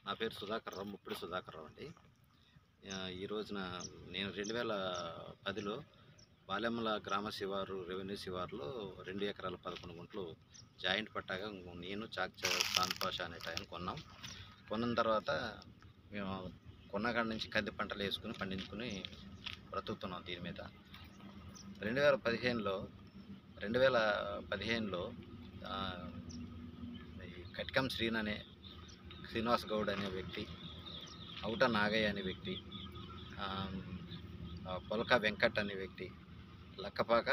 నా పేరు సుధాకర్ రావు ముప్పిడి సుధాకర్ రావు అండి ఆ, ఈ రోజున నేను రెండు వేల పదిలో బాలెమ్మల గ్రామ శివారు రెవెన్యూ శివారులో రెండు ఎకరాల పదకొండు గుంటలు జాయింట్ పట్టాగా నేను చాక్ ఖాన్ పాషా అనే టైం కొన్నాం కొన్న తర్వాత మేము కొన్నకాడ నుంచి కంది పంటలు వేసుకుని పండించుకుని బ్రతుకుతున్నాం దీని మీద రెండు వేల పదిహేనులో రెండు వేల పదిహేనులో ఆ, ఈ కటికం శ్రీన్ అనే శ్రీనివాస్ గౌడ్ అనే వ్యక్తి అవుట నాగయ్య అనే వ్యక్తి ఆ, ఆ, పొలక వెంకట్ అనే వ్యక్తి లక్కపాక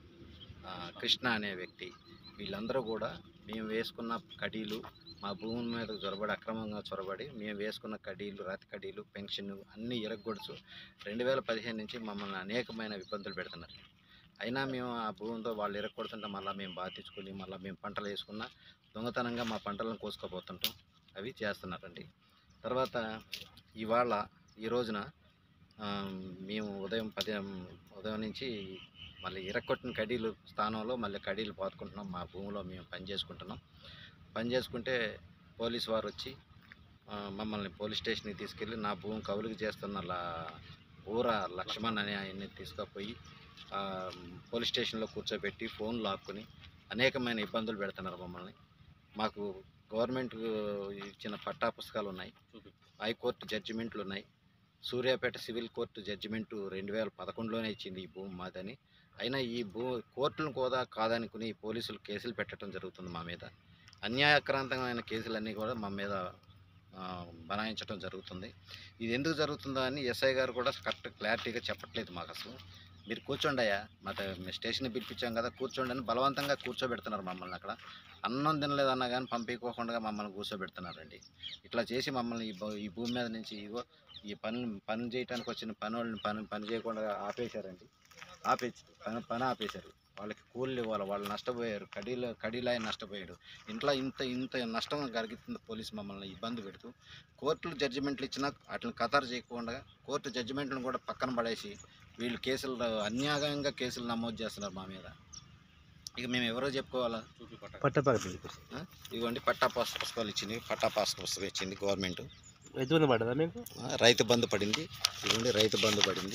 ఆ, కృష్ణ అనే వ్యక్తి వీళ్ళందరూ కూడా మేము వేసుకున్న కడీలు మా భూమి మీద చొరబడి అక్రమంగా చొరబడి మేము వేసుకున్న కడీలు రాతి కడీలు పెన్షన్ అన్నీ ఇరగొడుచు రెండు వేల పదిహేను నుంచి మమ్మల్ని అనేకమైన ఇబ్బందులు పెడుతున్నారు అయినా మేము ఆ భూమితో వాళ్ళు ఇరగొడుతుంటే మళ్ళీ మేము బాధించుకుని మళ్ళీ మేము పంటలు వేసుకున్న దొంగతనంగా మా పంటలను కోసుకుపోతుంటాం అవి చేస్తున్నారండి తర్వాత ఇవాళ ఈ రోజున ఆ, మేము ఉదయం పది ఉదయం నుంచి మళ్ళీ ఇరక్కొట్టిన కడీలు స్థానంలో మళ్ళీ కడీలు పాతుకుంటున్నాం మా భూమిలో మేము పని చేసుకుంటున్నాం పని చేసుకుంటే పోలీస్ వారు వచ్చి ఆ, మమ్మల్ని పోలీస్ స్టేషన్కి తీసుకెళ్ళి నా భూమి కవులుకి చేస్తున్న లా ఊర లక్ష్మణ్ అనే ఆయన్ని తీసుకుపోయి ఆ, పోలీస్ స్టేషన్లో కూర్చోబెట్టి ఫోన్ లాక్కుని అనేకమైన ఇబ్బందులు పెడుతున్నారు మమ్మల్ని మాకు గవర్నమెంట్ ఇచ్చిన పట్టా పుస్తకాలు ఉన్నాయి హైకోర్టు జడ్జిమెంట్లు ఉన్నాయి సూర్యాపేట సివిల్ కోర్టు జడ్జిమెంటు రెండు వేల పదకొండులోనే ఇచ్చింది ఈ భూమి మాదని అయినా ఈ భూ కోర్టులను కూడా కాదనుకుని పోలీసులు కేసులు పెట్టడం జరుగుతుంది మా మీద అన్యాయక్రాంతమైన కేసులన్నీ కూడా మా మీద ఆ, బనాయించడం జరుగుతుంది ఇది ఎందుకు జరుగుతుందో అని ఎస్ఐ గారు కూడా కరెక్ట్ క్లారిటీగా చెప్పట్లేదు మాకు అసలు మీరు కూర్చోండి అయ్యా మా స్టేషన్ పిలిపించాం కదా కూర్చోండి అని బలవంతంగా కూర్చోబెడుతున్నారు మమ్మల్ని అక్కడ అన్నం తినలేదన్నా కానీ పంపించుకోకుండా మమ్మల్ని కూర్చోబెడుతున్నారండి ఇట్లా చేసి మమ్మల్ని ఈ భూ- ఈ భూమి మీద నుంచి ఇగో ఈ పని పని చేయడానికి వచ్చిన పని వాళ్ళని పని పని చేయకుండా ఆపేశారండి ఆపేసి పని పని ఆపేశారు వాళ్ళకి కూలీలు ఇవ్వాలి వాళ్ళు నష్టపోయారు కడీలు కడీలాయ నష్టపోయాడు ఇంట్లో ఇంత ఇంత నష్టం కలిగిస్తుంది పోలీసు మమ్మల్ని ఇబ్బంది పెడుతూ కోర్టులు జడ్జిమెంట్లు ఇచ్చినా వాటిని ఖతారు చేయకుండా కోర్టు జడ్జిమెంట్లను కూడా పక్కన పడేసి వీళ్ళు కేసులు అన్యాయంగా కేసులు నమోదు చేస్తున్నారు మా మీద ఇక మేము ఎవరో చెప్పుకోవాలా పట్టపక్కన ఇదిగోండి పట్టా పాస్ పుస్తకాలు ఇచ్చింది పట్టా పాస్ పుస్తకం ఇచ్చింది గవర్నమెంట్ ఎదుగుని పడ్డదా మీకు రైతు బంధు పడింది ఇదిగోండి రైతు బంధు పడింది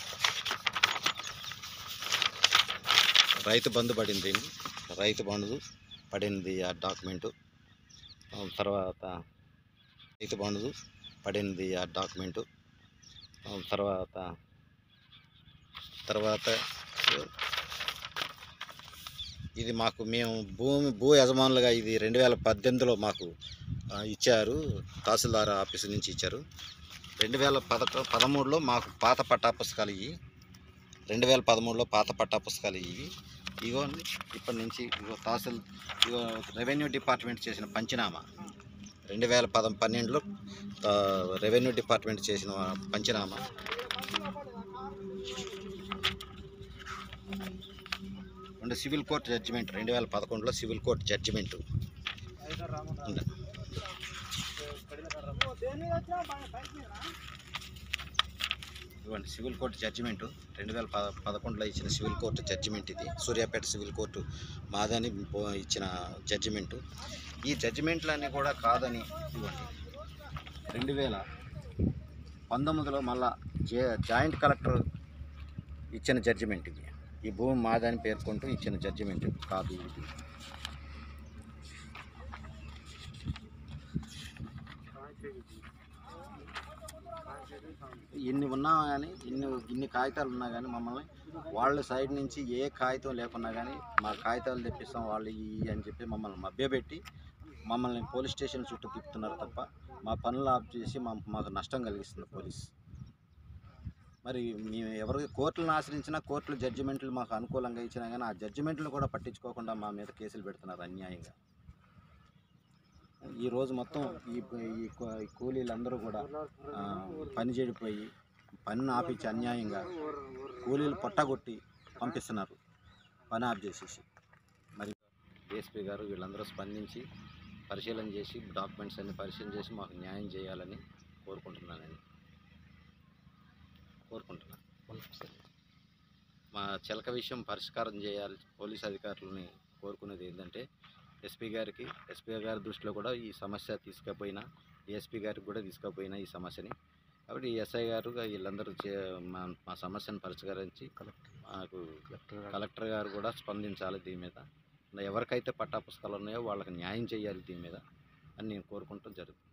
రైతు బంధు పడింది రైతు బంధు పడింది ఆ డాక్యుమెంటు ఆ తర్వాత రైతు బంధు పడింది ఆ డాక్యుమెంటు ఆ తర్వాత తర్వాత ఇది మాకు మేము భూమి భూ యజమానులుగా ఇది రెండు వేల పద్దెనిమిదిలో మాకు ఆ, ఇచ్చారు తహసీల్దార్ ఆఫీస్ నుంచి ఇచ్చారు రెండు వేల పదకొ పదమూడులో మాకు పాత పట్టా పుస్తకాలు ఇవి రెండు వేల పదమూడులో పాత పట్టా పుస్తకాలు ఇవి ఇగో ఇప్పటి నుంచి ఇగో తహసీల్ ఇగో రెవెన్యూ డిపార్ట్మెంట్ చేసిన పంచనామా రెండు వేల పద పన్నెండులో ఆ, రెవెన్యూ డిపార్ట్మెంట్ చేసిన పంచనామా రెండు సివిల్ కోర్టు జడ్జిమెంట్ రెండు వేల పదకొండులో సివిల్ కోర్టు జడ్జిమెంట్ ఉంది ఇవ్వండి సివిల్ కోర్టు జడ్జిమెంట్ రెండు వేల పద పదకొండులో ఇచ్చిన సివిల్ కోర్టు జడ్జిమెంట్ ఇది సూర్యాపేట సివిల్ కోర్టు మాదని పో- ఇచ్చిన జడ్జిమెంట్ ఈ జడ్జిమెంట్లన్నీ కూడా కాదని ఇవ్వండి రెండు వేల పంతొమ్మిదిలో మళ్ళా జే జాయింట్ కలెక్టర్ ఇచ్చిన జడ్జిమెంట్ ఇది ఈ భూమి మాదని పేర్కొంటూ ఇచ్చిన జడ్జిమెంట్ కాదు ఇది ఇన్ని ఉన్నా కానీ ఇన్ని ఇన్ని కాగితాలు ఉన్నా కానీ మమ్మల్ని వాళ్ళ సైడ్ నుంచి ఏ కాగితం లేకున్నా కానీ మా కాగితాలు తెప్పిస్తాం వాళ్ళు ఈ అని చెప్పి మమ్మల్ని మభ్యపెట్టి మమ్మల్ని పోలీస్ స్టేషన్ చుట్టూ తిప్పుతున్నారు తప్ప మా పనులు ఆఫ్ చేసి మా మాకు నష్టం కలిగిస్తుంది పోలీస్ మరి మేము ఎవరికి కోర్టులను ఆశ్రయించినా కోర్టులు జడ్జిమెంట్లు మాకు అనుకూలంగా ఇచ్చినా కానీ ఆ జడ్జిమెంట్లు కూడా పట్టించుకోకుండా మా మీద కేసులు పెడుతున్నారు అన్యాయంగా ఈ రోజు మొత్తం ఈ ఈ కూ- ఈ కూలీలందరూ కూడా ఆ, పని చెడిపోయి పని ఆపించి అన్యాయంగా కూలీలు పొట్టగొట్టి పంపిస్తున్నారు పని ఆఫ్ చేసేసి మరి డిఎస్పీ గారు వీళ్ళందరూ స్పందించి పరిశీలన చేసి డాక్యుమెంట్స్ అన్ని పరిశీలన చేసి మాకు న్యాయం చేయాలని కోరుకుంటున్నానని కోరుకుంటున్నాను మా చిలక విషయం పరిష్కారం చేయాలి పోలీస్ అధికారులని కోరుకునేది ఏంటంటే ఎస్పీ గారికి ఎస్పీ గారి దృష్టిలో కూడా ఈ సమస్య తీసుకుపోయినా డిఎస్పీ గారికి కూడా తీసుకుపోయినా ఈ సమస్యని కాబట్టి ఎస్ఐ గారు వీళ్ళందరూ చే మా మా సమస్యను పరిష్కరించి మాకు కలెక్టర్ గారు. కలెక్టర్ గారు కూడా స్పందించాలి దీని మీద ఎవరికైతే పట్టా పుస్తకాలు ఉన్నాయో వాళ్ళకి న్యాయం చేయాలి దీని మీద అని నేను కోరుకుంటూ జరుగుతుంది